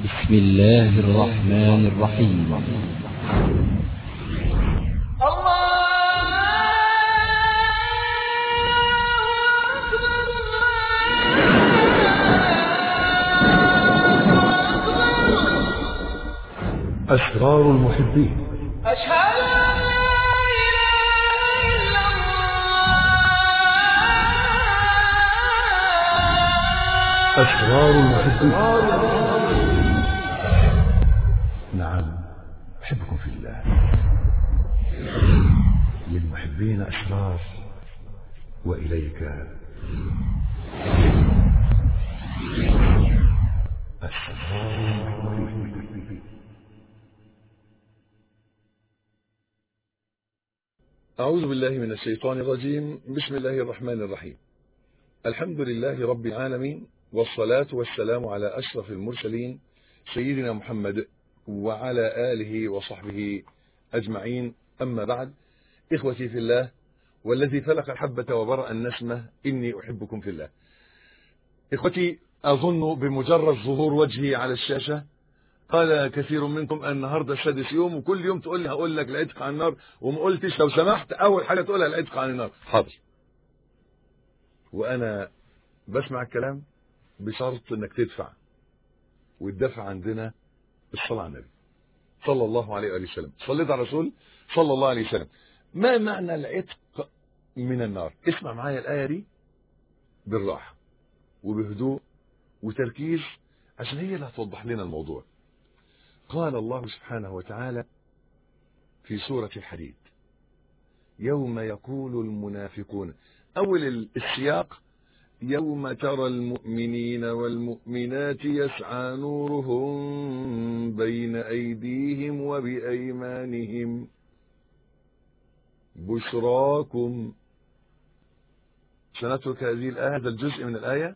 بسم الله الرحمن الرحيم أسرار المحبين أشهد أن لا إله إلا الله أسرار المحبين نعم أحبكم في الله للمحبين أسرار وإليك أسرار المحبين أعوذ بالله من الشيطان الرجيم بسم الله الرحمن الرحيم الحمد لله رب العالمين والصلاة والسلام على أشرف المرسلين سيدنا محمد وعلى آله وصحبه أجمعين أما بعد إخوتي في الله والذي فلق الحبة وبرأ النسمة إني أحبكم في الله إخوتي أظن بمجرد ظهور وجهي على الشاشة قال كثير منكم النهاردة سادس يوم وكل يوم تقول لي هقول لك العتق عن النار وما قلتش لو سمحت أول حاجة تقولها العتق عن النار حاضر وأنا بسمع الكلام بشرط انك تدفع والدفع عندنا الصلاة على النبي صلى الله عليه وآله وسلم صليت على الرسول صلى الله عليه وسلم ما معنى العتق من النار اسمع معايا الآية دي بالراحة وبهدوء وتركيز عشان هي اللي هتوضح لنا الموضوع قال الله سبحانه وتعالى في سورة الحديد يوم يقول المنافقون أول السياق يوم ترى المؤمنين والمؤمنات يسعى نورهم بين أيديهم وبأيمانهم بشراكم سنترك هذه الآية هذا الجزء من الآية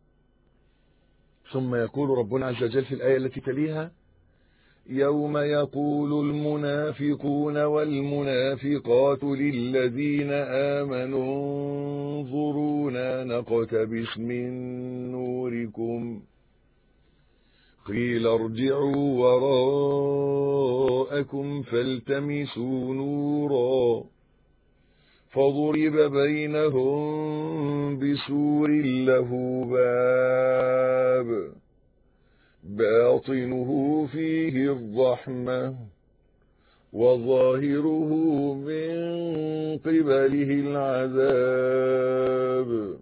ثم يقول ربنا عز وجل في الآية التي تليها يوم يقول المنافقون والمنافقات للذين آمنوا انظرونا نقتبس من نوركم قيل ارجعوا وراءكم فالتمسوا نورا فضرب بينهم بسور له باب باطنه فيه الرحمة وظاهره من قبله العذاب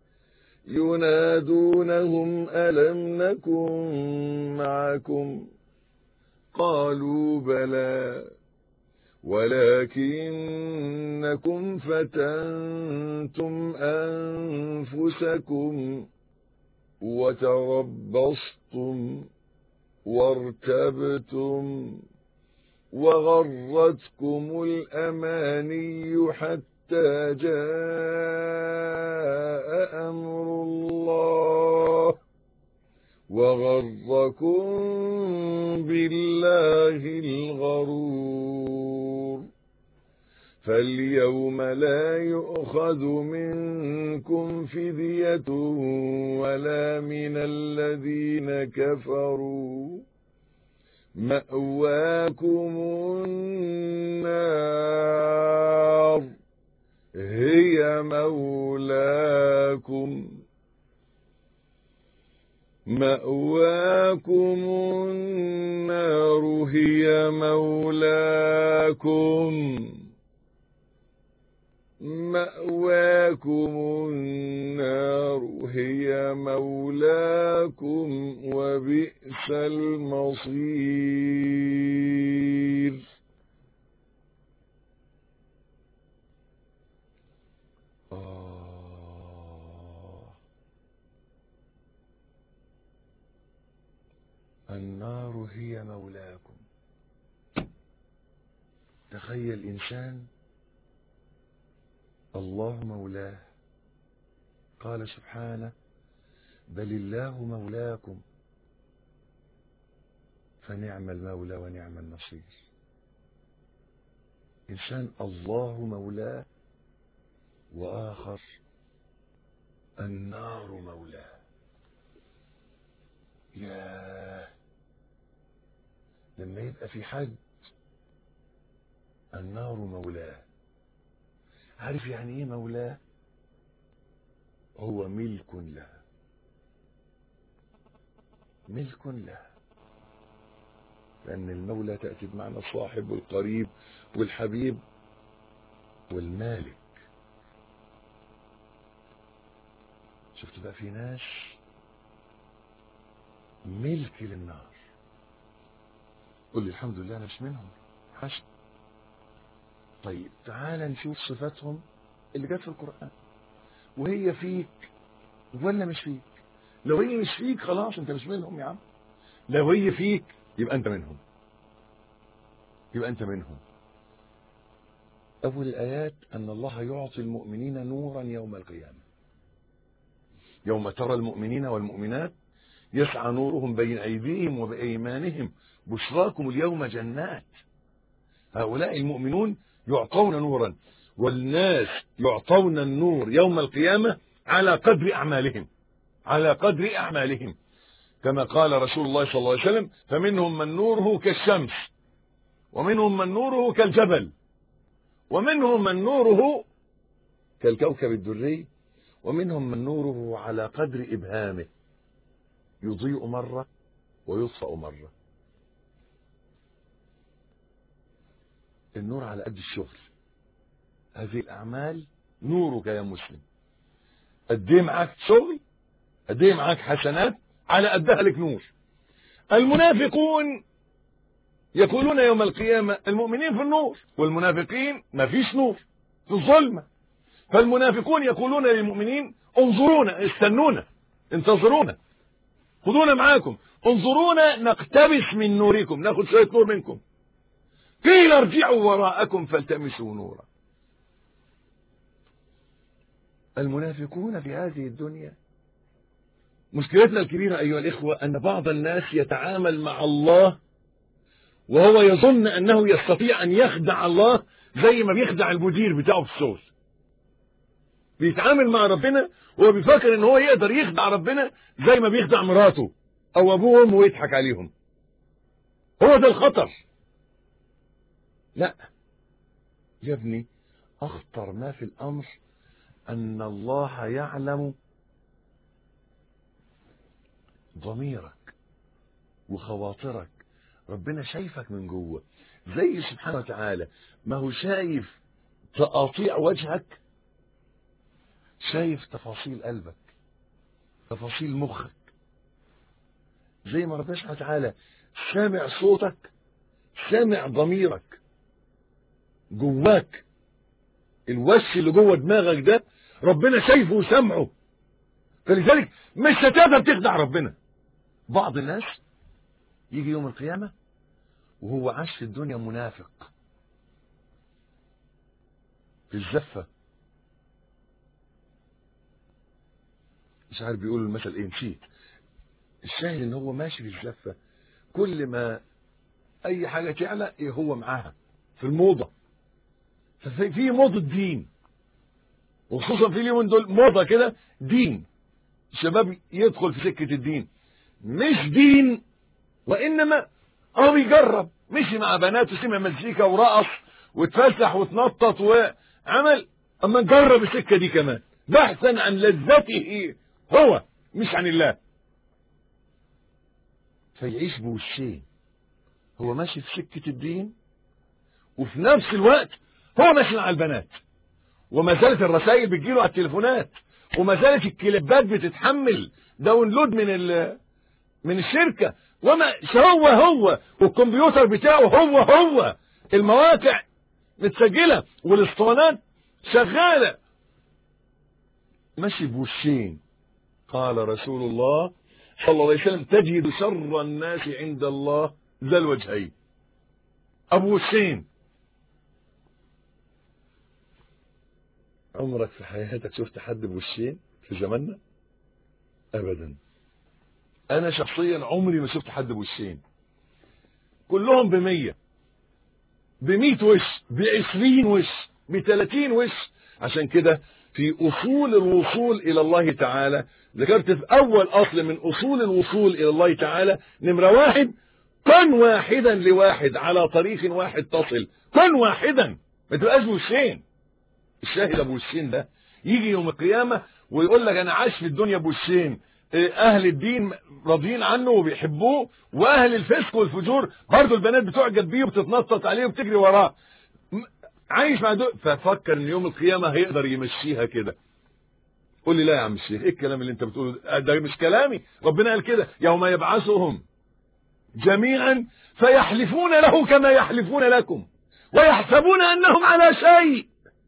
ينادونهم ألم نكن معكم قالوا بلى ولكنكم فتنتم أنفسكم وتربصتم وارتبتم وغرتكم الأماني حتى جاء أمر الله وغركم بالله الغرور فاليوم لا يؤخذ منكم فدية ولا من الذين كفروا مأواكم النار هي مولاكم مأواكم النار هي مولاكم مأواكم النار هي مولاكم وبئس المصير آه النار هي مولاكم تخيل إنسان الله مولاه قال سبحانه بل الله مولاكم فنعم المولى ونعم النصير إنسان الله مولاه وآخر النار مولاه ياه لما يبقى في حد النار مولاه عارف يعني ايه مولاه هو ملك له ملك له لأن المولى تأتي بمعنى الصاحب والقريب والحبيب والمالك شفت بقى في ناس ملك للنار قل لي الحمد لله انا مش منهم حسن طيب تعال نشوف صفاتهم اللي جت في القرآن وهي فيك ولا مش فيك لو هي مش فيك خلاص انت مش منهم يا عم لو هي فيك يبقى انت منهم يبقى انت منهم اول الايات ان الله يعطي المؤمنين نورا يوم القيامه يوم ترى المؤمنين والمؤمنات يسعى نورهم بين ايديهم وبايمانهم بشراكم اليوم جنات هؤلاء المؤمنون يعطون نورا والناس يعطون النور يوم القيامه على قدر اعمالهم على قدر اعمالهم كما قال رسول الله صلى الله عليه وسلم فمنهم من نوره كالشمس ومنهم من نوره كالجبل ومنهم من نوره كالكوكب الدري ومنهم من نوره على قدر إبهامه يضيء مرة ويطفأ مرة النور على قد الشغل هذه الأعمال نورك يا مسلم قد ايه معاك شغل قد ايه معاك حسنات على قدها لك نور المنافقون يقولون يوم القيامة المؤمنين في النور والمنافقين ما فيش نور في الظلمة فالمنافقون يقولون للمؤمنين انظرونا استنونا انتظرونا خذونا معاكم انظرونا نقتبس من نوركم ناخذ شوية نور منكم قيل ارجعوا وراءكم فالتمسوا نورا المنافقون في هذه الدنيا مشكلتنا الكبيرة أيها الإخوة أن بعض الناس يتعامل مع الله وهو يظن أنه يستطيع أن يخدع الله زي ما بيخدع المدير بتاعه في الشغل بيتعامل مع ربنا وهو بيفكر ان هو يقدر يخدع ربنا زي ما بيخدع مراته او ابوه وامه ويضحك عليهم هو ده الخطر لا يا ابني اخطر ما في الامر ان الله يعلم ضميرك وخواطرك ربنا شايفك من جوه زي سبحانه وتعالى ما هو شايف تقاطيع وجهك شايف تفاصيل قلبك تفاصيل مخك زي ما ربنا سبحانه وتعالى سامع صوتك سامع ضميرك جواك الوش اللي جوه دماغك ده ربنا شايفه وسامعه فلذلك مش هتقدر تخدع ربنا بعض الناس يجي يوم القيامة وهو عاش في الدنيا منافق في الزفة مش عارف بيقولوا المثل ايه نسيت الشاهد ان هو ماشي في الزفة كل ما اي حاجة تعلى ايه هو معاها في الموضة ففي في موضة دين وخصوصا في اليومين دول موضة كده دين الشباب يدخل في سكة الدين مش دين وانما هو بيجرب مشي مع بنات وسمع مزيكا ورقص واتفسح وتنطط وعمل اما نجرب السكة دي كمان بحثا عن لذته هو مش عن الله فيعيش بوشين هو ماشي في سكة الدين وفي نفس الوقت هو ماشي مع البنات وما زالت الرسائل بتجيله على التليفونات وما زالت الكليبات بتتحمل داونلود من ال من الشركة وما هو هو والكمبيوتر بتاعه هو هو المواقع متسجلة والاسطوانات شغالة ماشي بوشين قال رسول الله صلى الله عليه وسلم تجد شر الناس عند الله ذا الوجهين ابو وشين عمرك في حياتك شفت حد بوشين في زماننا ابدا انا شخصيا عمري ما شفت حد بوشين كلهم بمية بمية وش بعشرين وش بثلاثين وش عشان كده في اصول الوصول الى الله تعالى ذكرت في اول اصل من اصول الوصول الى الله تعالى نمرة واحد كن واحدا لواحد على طريق واحد تصل كن واحدا ما تبقاش بوشين الشاهد ابو وشين ده يجي يوم القيامه ويقول لك انا عايش في الدنيا بوشين إيه، اهل الدين راضيين عنه وبيحبوه واهل الفسق والفجور برضه البنات بتعجب بيه وبتتنطط عليه وبتجري وراه م- عايش مع دول ففكر ان يوم القيامه هيقدر يمشيها كده قول لي لا يا عم الشيخ ايه الكلام اللي انت بتقوله ده؟ ده مش كلامي ربنا قال كده يوم يبعثهم جميعا فيحلفون له كما يحلفون لكم ويحسبون انهم على شيء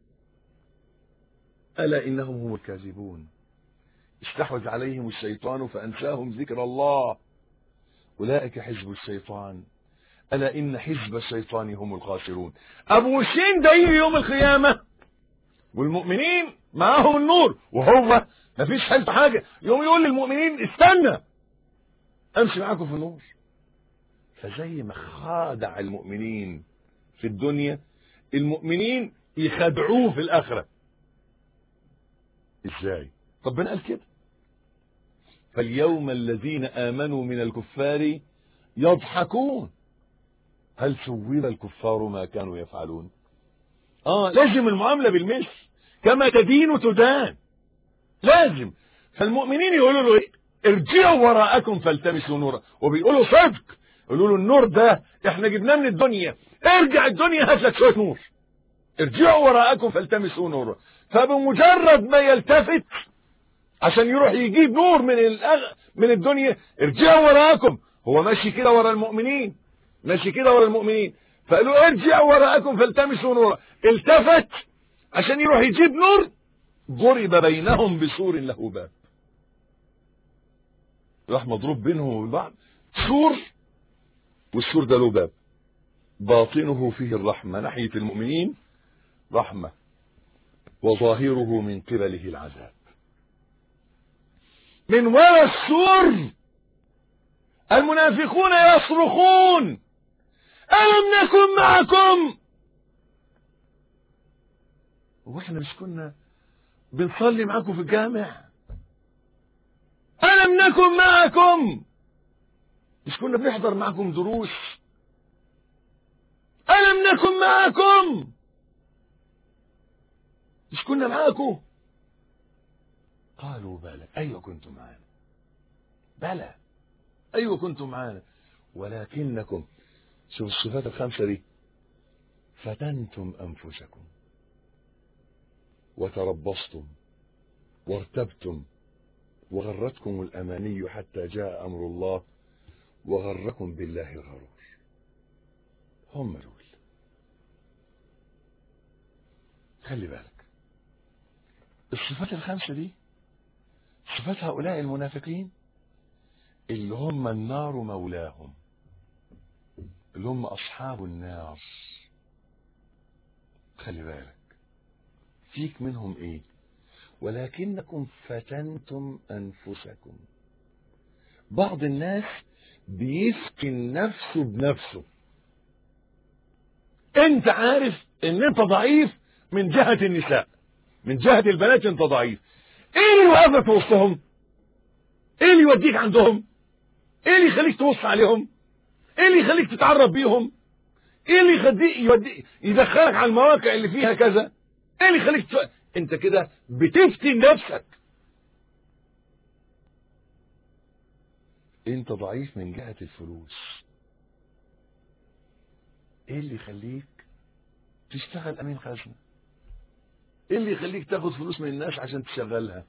الا انهم هم الكاذبون استحوذ عليهم الشيطان فانساهم ذكر الله اولئك حزب الشيطان الا ان حزب الشيطان هم الخاسرون ابو وشين ده يجي يوم القيامه والمؤمنين معاهم النور وهو مفيش حلت حاجه يوم يقول للمؤمنين استنى امشي معاكم في النور فزي ما خادع المؤمنين في الدنيا المؤمنين يخدعوه في الاخره ازاي ربنا قال كده فاليوم الذين امنوا من الكفار يضحكون هل ثوب الكفار ما كانوا يفعلون اه لازم المعامله بالمثل كما تدين تدان لازم فالمؤمنين يقولوا له ايه ارجعوا وراءكم فالتمسوا نورا وبيقولوا صدق يقولوا له النور ده احنا جبناه من الدنيا ارجع الدنيا هات لك شويه نور ارجعوا وراءكم فالتمسوا نورا فبمجرد ما يلتفت عشان يروح يجيب نور من الأغ... من الدنيا ارجعوا وراءكم هو ماشي كده ورا المؤمنين ماشي كده ورا المؤمنين فقالوا ارجعوا وراءكم فالتمسوا نورا التفت عشان يروح يجيب نور ضرب بينهم بسور له باب راح مضروب بينهم وبين بعض سور والسور ده له باب باطنه فيه الرحمة ناحية المؤمنين رحمة وظاهره من قبله العذاب من وراء السور المنافقون يصرخون ألم نكن معكم واحنا مش كنا بنصلي معاكم في الجامع ألم نكن معكم مش كنا بنحضر معكم دروس ألم نكن معكم مش كنا معاكم قالوا بلى أيوة كنتم معانا بلى أيوة كنتم معانا ولكنكم شوف الصفات الخمسة دي فتنتم أنفسكم وتربصتم وارتبتم وغرتكم الأماني حتى جاء أمر الله وغركم بالله الغرور هم دول خلي بالك الصفات الخمسة دي صفات هؤلاء المنافقين اللي هم النار مولاهم اللي هم أصحاب النار خلي بالك فيك منهم ايه ولكنكم فتنتم أنفسكم بعض الناس بيفتن نفسه بنفسه انت عارف ان انت ضعيف من جهة النساء من جهة البنات انت ضعيف ايه اللي يوقفك في وسطهم ايه اللي يوديك عندهم ايه اللي يخليك تبص عليهم ايه اللي يخليك تتعرف بيهم ايه اللي يخليك يودي يدخلك على المواقع اللي فيها كذا ايه اللي يخليك تف... انت كده بتفتن نفسك انت ضعيف من جهة الفلوس ايه اللي يخليك تشتغل امين خزنة ايه اللي يخليك تاخد فلوس من الناس عشان تشغلها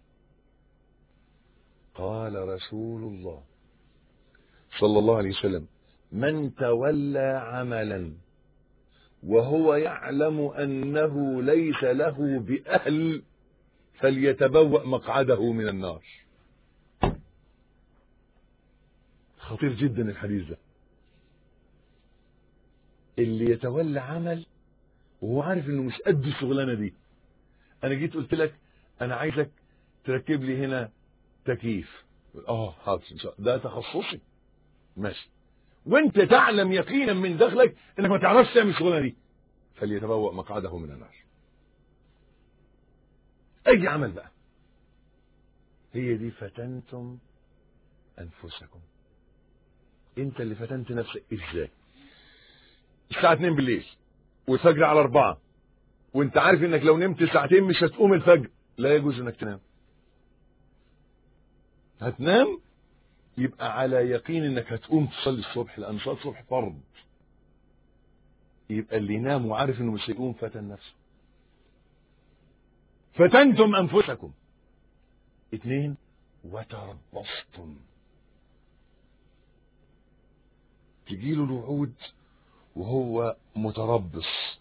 قال رسول الله صلى الله عليه وسلم من تولى عملا وهو يعلم انه ليس له باهل فليتبوأ مقعده من النار خطير جدا الحديث ده اللي يتولى عمل وهو عارف انه مش قد الشغلانه دي انا جيت قلت لك انا عايزك تركب لي هنا تكييف اه حاضر ان شاء الله ده تخصصي ماشي وانت تعلم يقينا من داخلك انك ما تعرفش تعمل الشغلانه دي فليتبوأ مقعده من النار اي عمل بقى هي دي فتنتم انفسكم انت اللي فتنت نفسك ازاي الساعة 2 بالليل والفجر على 4 وانت عارف انك لو نمت ساعتين مش هتقوم الفجر لا يجوز انك تنام هتنام يبقى على يقين انك هتقوم تصلي الصبح لان صلاه الصبح فرض يبقى اللي ينام وعارف انه مش هيقوم فتن نفسه فتنتم انفسكم اتنين وتربصتم تجيله الوعود وهو متربص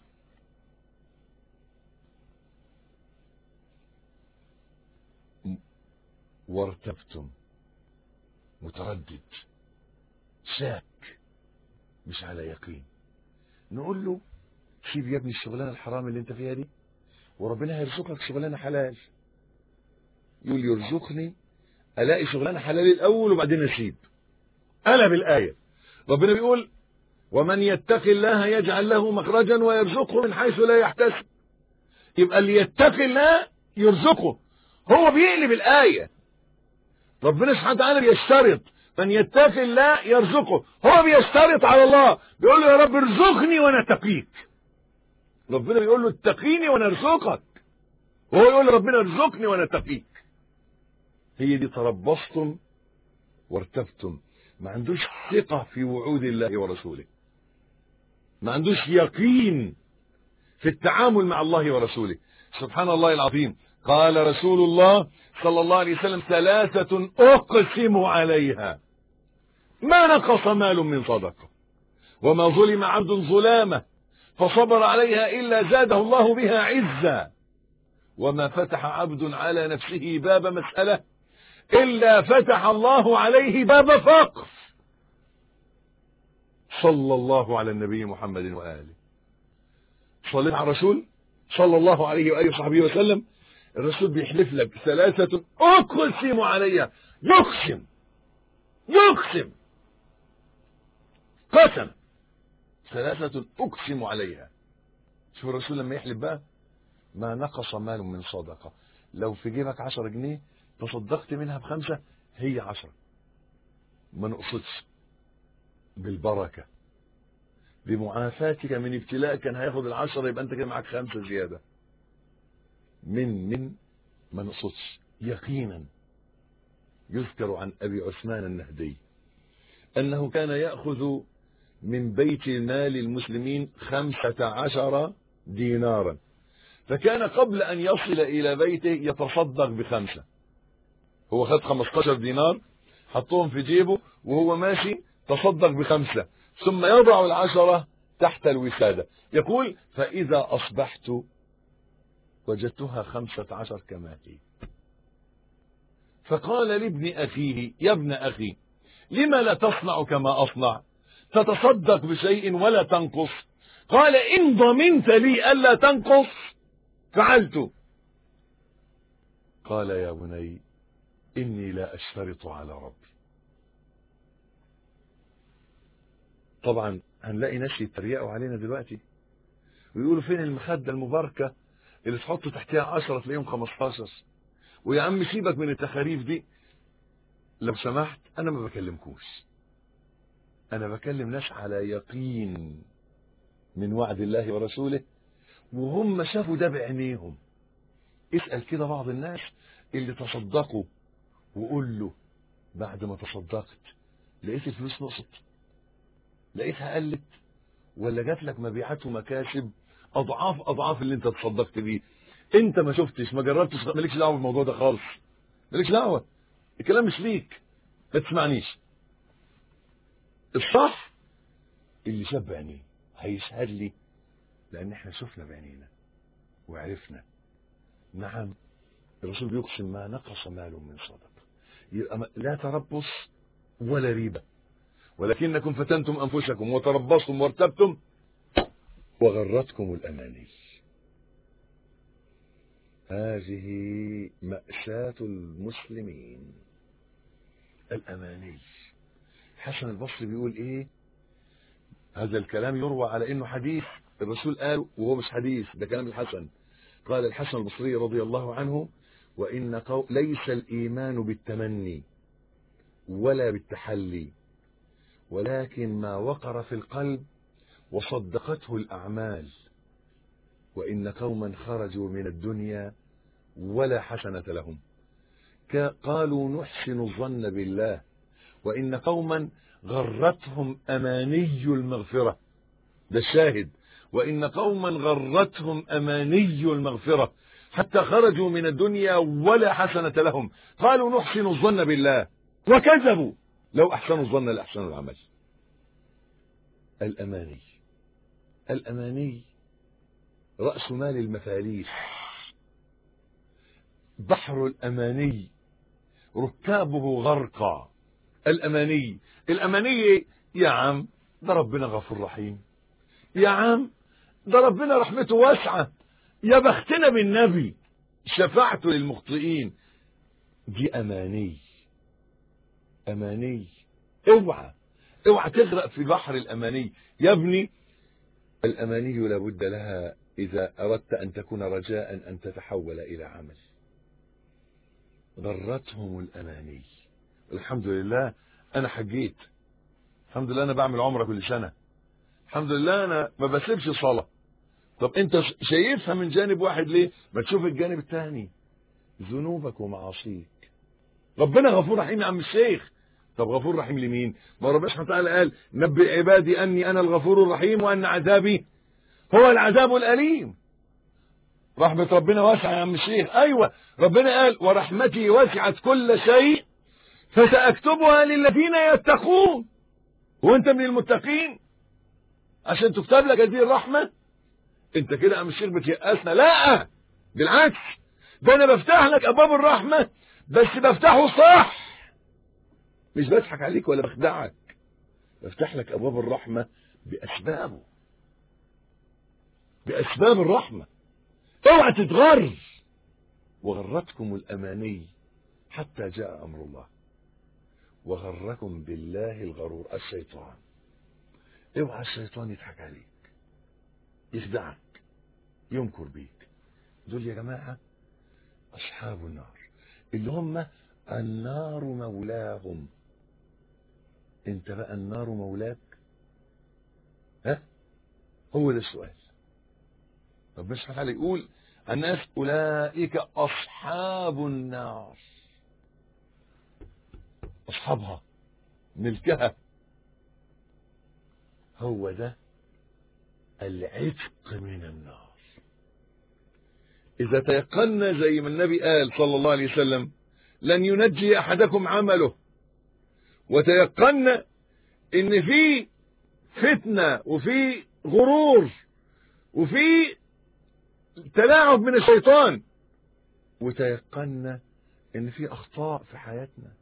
وارتبتم متردد شاك مش على يقين نقول له سيب يا ابني الشغلانه الحرام اللي انت فيها دي وربنا هيرزقك شغلانه حلال يقول يرزقني الاقي شغلانه حلال الاول وبعدين اسيب قلب الايه ربنا بيقول ومن يتق الله يجعل له مخرجا ويرزقه من حيث لا يحتسب يبقى اللي يتق الله يرزقه هو بيقلب الايه ربنا سبحانه وتعالى بيشترط من يتق الله يرزقه هو بيشترط على الله بيقول له يا رب ارزقني وانا اتقيك ربنا بيقول له اتقيني وانا ارزقك وهو يقول لربنا ارزقني وانا اتقيك هي دي تربصتم وارتبتم ما عندوش ثقة في وعود الله ورسوله ما عندوش يقين في التعامل مع الله ورسوله سبحان الله العظيم قال رسول الله صلى الله عليه وسلم ثلاثة أقسم عليها ما نقص مال من صدقة وما ظلم عبد ظلامة فصبر عليها إلا زاده الله بها عزا وما فتح عبد على نفسه باب مسألة إلا فتح الله عليه باب فقر صلى الله على النبي محمد وآله صليت على الرسول صلى الله عليه وآله وصحبه وسلم الرسول بيحلف لك ثلاثة أقسم عليها يقسم يقسم قسم ثلاثة أقسم عليها شوف الرسول لما يحلف بقى ما نقص مال من صدقة لو في جيبك عشر جنيه تصدقت منها بخمسة هي عشرة ما نقصدش بالبركة بمعافاتك من ابتلاء كان هياخد العشرة يبقى انت كده معاك خمسة زيادة من من ما نقصدش يقينا يذكر عن ابي عثمان النهدي انه كان ياخذ من بيت مال المسلمين خمسة عشر دينارا فكان قبل ان يصل الى بيته يتصدق بخمسة هو خد 15 دينار حطهم في جيبه وهو ماشي تصدق بخمسة ثم يضع العشرة تحت الوسادة يقول فإذا أصبحت وجدتها خمسة عشر كما هي فقال لابن أخيه يا ابن أخي لما لا تصنع كما أصنع تتصدق بشيء ولا تنقص قال إن ضمنت لي ألا تنقص فعلت قال يا بني إني لا أشترط على ربي طبعا هنلاقي ناس يتريقوا علينا دلوقتي ويقولوا فين المخدة المباركة اللي تحط تحتها عشرة تلاقيهم 15 ويا عم سيبك من التخاريف دي لو سمحت انا ما بكلمكوش انا بكلم ناس على يقين من وعد الله ورسوله وهم شافوا ده بعينيهم اسأل كده بعض الناس اللي تصدقوا وقول له بعد ما تصدقت لقيت الفلوس نقصت لقيتها قلت ولا جات لك مبيعات ومكاسب اضعاف اضعاف اللي انت تصدقت بيه انت ما شفتش ما جربتش مالكش دعوه بالموضوع ده خالص مالكش دعوه الكلام مش ليك ما تسمعنيش الصح اللي شاف بعينيه هيشهد لي لان احنا شفنا بعينينا وعرفنا نعم الرسول بيقسم ما نقص مال من صدقه يبقى لا تربص ولا ريبه ولكنكم فتنتم انفسكم وتربصتم وارتبتم وغرتكم الاماني هذه مأساة المسلمين الأماني حسن البصري بيقول إيه هذا الكلام يروى على إنه حديث الرسول قال وهو مش حديث ده كلام الحسن قال الحسن البصري رضي الله عنه وإن قو... ليس الإيمان بالتمني ولا بالتحلي ولكن ما وقر في القلب وصدقته الأعمال وإن قوما خرجوا من الدنيا ولا حسنة لهم ك- قالوا نحسن الظن بالله وإن قوما غرتهم أماني المغفرة ده الشاهد وإن قوما غرتهم أماني المغفرة حتى خرجوا من الدنيا ولا حسنة لهم قالوا نحسن الظن بالله وكذبوا لو أحسنوا الظن لأحسنوا العمل الأماني الأماني رأس مال المفاليس بحر الأماني ركابه غرقا الأماني الأماني يا عم ده ربنا غفور رحيم يا عم ده ربنا رحمته واسعة يا بختنا بالنبي شفاعته للمخطئين دي أماني أماني اوعى اوعى تغرق في بحر الأماني يا ابني الأماني لابد لها إذا أردت أن تكون رجاء أن تتحول إلى عمل غرتهم الأماني الحمد لله أنا حجيت الحمد لله أنا بعمل عمرة كل سنة الحمد لله أنا ما بسيبش صلاة طب أنت شايفها من جانب واحد ليه ما تشوف الجانب الثاني ذنوبك ومعاصيك ربنا غفور رحيم يا عم الشيخ طب غفور رحيم لمين ما ربنا سبحانه وتعالى قال نبئ عبادي أني أنا الغفور الرحيم وأن عذابي هو العذاب الأليم رحمة ربنا واسعة يا عم الشيخ أيوة ربنا قال ورحمتي وسعت كل شيء فسأكتبها للذين يتقون وانت من المتقين عشان تكتب لك هذه الرحمة انت كده يا عم الشيخ بتيأسنا لا بالعكس ده انا بفتح لك ابواب الرحمة بس بفتحه صح مش بضحك عليك ولا بخدعك بفتح لك ابواب الرحمة باسبابه باسباب الرحمة اوعى تتغر وغرتكم الاماني حتى جاء امر الله وغركم بالله الغرور الشيطان اوعى الشيطان يضحك عليك يخدعك ينكر بيك دول يا جماعة أصحاب النار اللي هم النار مولاهم انت بقى النار مولاك ها هو ده السؤال ربنا سبحانه وتعالى يقول الناس أولئك أصحاب النار أصحابها ملكها هو ده العتق من النار إذا تيقنا زي ما النبي قال صلى الله عليه وسلم لن ينجي أحدكم عمله وتيقنا إن في فتنة وفي غرور وفي تلاعب من الشيطان وتيقنا إن في أخطاء في حياتنا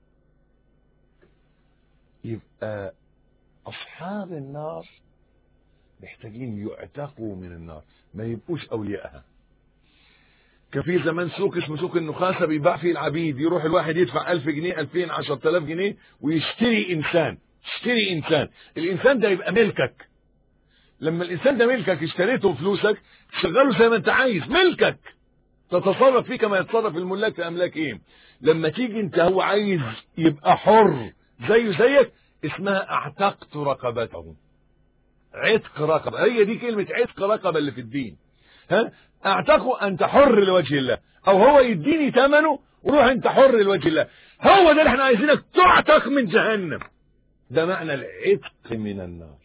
يبقى أصحاب النار محتاجين يعتقوا من النار ما يبقوش أوليائها كان في زمان سوق اسمه سوق النخاسة بيباع فيه العبيد يروح الواحد يدفع ألف جنيه ألفين عشرة آلاف جنيه ويشتري إنسان يشتري إنسان الإنسان ده يبقى ملكك لما الإنسان ده ملكك اشتريته بفلوسك تشغله زي ما أنت عايز ملكك تتصرف فيه كما يتصرف الملاك في أملاكهم لما تيجي أنت هو عايز يبقى حر زيه زيك اسمها اعتقت رقبته عتق رقبة هي دي كلمة عتق رقبة اللي في الدين ها اعتقوا انت حر لوجه الله او هو يديني ثمنه وروح انت حر لوجه الله هو ده اللي احنا عايزينك تعتق من جهنم ده معنى العتق من النار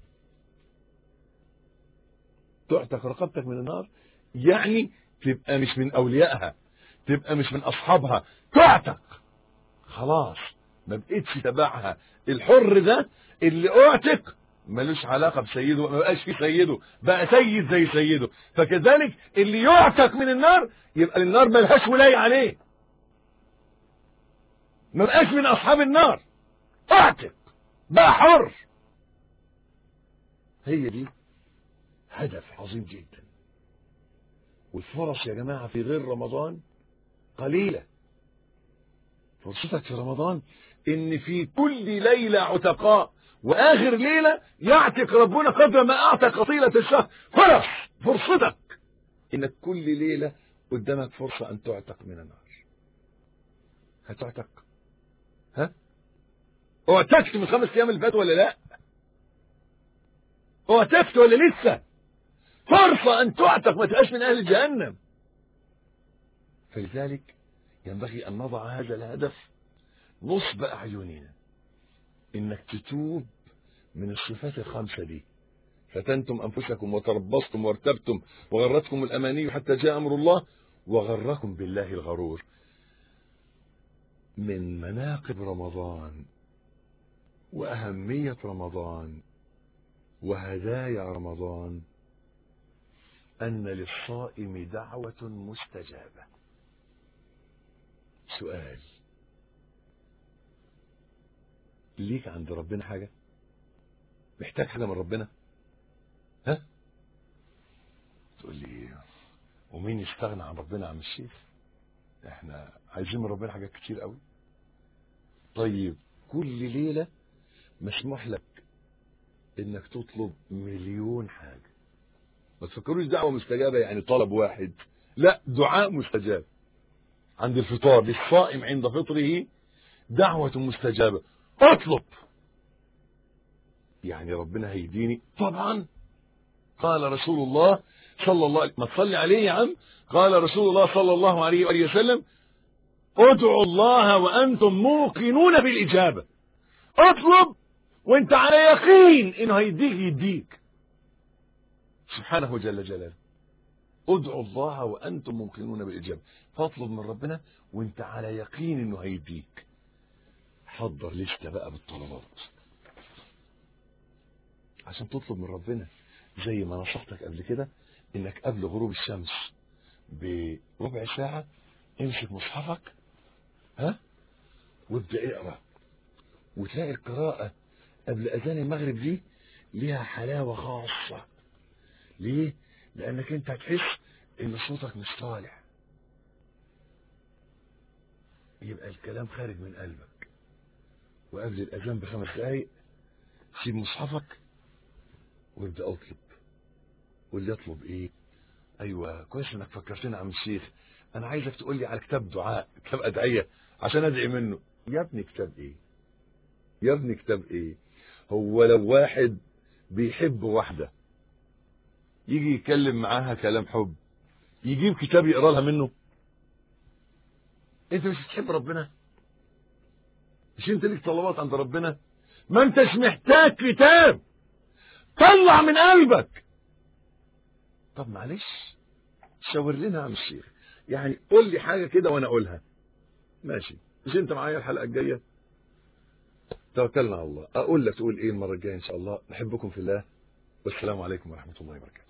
تعتق رقبتك من النار يعني تبقى مش من اوليائها تبقى مش من اصحابها تعتق خلاص ما بقتش تبعها الحر ده اللي اعتق ملوش علاقة بسيده ما بقاش في سيده بقى سيد زي سيده فكذلك اللي يعتق من النار يبقى النار ملهاش ولاية عليه ما بقاش من اصحاب النار اعتق بقى حر هي دي هدف عظيم جدا والفرص يا جماعة في غير رمضان قليلة فرصتك في رمضان ان في كل ليلة عتقاء واخر ليلة يعتق ربنا قدر ما اعتق طيلة الشهر فرص فرصتك انك كل ليلة قدامك فرصة ان تعتق من النار هتعتق ها اعتكت من خمس ايام اللي فاتوا ولا لا اعتكت ولا لسه فرصة ان تعتق ما تبقاش من اهل جهنم فلذلك ينبغي ان نضع هذا الهدف نصب اعيننا انك تتوب من الصفات الخمسة دي فتنتم انفسكم وتربصتم وارتبتم وغرتكم الاماني حتى جاء امر الله وغركم بالله الغرور من مناقب رمضان واهميه رمضان وهدايا رمضان ان للصائم دعوه مستجابه سؤال ليك عند ربنا حاجه محتاج حاجه من ربنا ها تقول لي ومين يستغنى عن ربنا يا عم الشيخ احنا عايزين من ربنا حاجات كتير قوي طيب كل ليله مسموح لك انك تطلب مليون حاجه ما تفكروش دعوه مستجابه يعني طلب واحد لا دعاء مستجاب عند الفطار للصائم عند فطره دعوه مستجابه اطلب يعني ربنا هيديني طبعا قال رسول الله صلى الله عليه ما تصلي عليه يا عم قال رسول الله صلى الله عليه وآله وسلم ادعوا الله وأنتم موقنون بالإجابة اطلب وانت على يقين انه هيديك يديك سبحانه جل جلاله ادعوا الله وانتم موقنون بالاجابه فاطلب من ربنا وانت على يقين انه هيديك حضر لسته بقى بالطلبات عشان تطلب من ربنا زي ما نصحتك قبل كده انك قبل غروب الشمس بربع ساعة امسك مصحفك ها وابدأ اقرأ وتلاقي القراءة قبل اذان المغرب دي ليها حلاوة خاصة ليه؟ لانك انت هتحس ان صوتك مش طالع يبقى الكلام خارج من قلبك وقبل الاذان بخمس دقايق سيب مصحفك وابدا اطلب واللي يطلب ايه ايوه كويس انك فكرتني يا عم الشيخ انا عايزك تقول لي على كتاب دعاء كتاب ادعيه عشان ادعي منه يا ابني كتاب ايه يا ابني كتاب ايه هو لو واحد بيحب واحده يجي يتكلم معاها كلام حب يجيب كتاب يقرا لها منه انت مش بتحب ربنا مش انت ليك طلبات عند ربنا ما انتش محتاج كتاب طلع من قلبك طب معلش شاور لنا يا عم الشيخ يعني قول لي حاجه كده وانا اقولها ماشي مش انت معايا الحلقه الجايه توكلنا على الله اقول لك تقول ايه المره الجايه ان شاء الله نحبكم في الله والسلام عليكم ورحمه الله وبركاته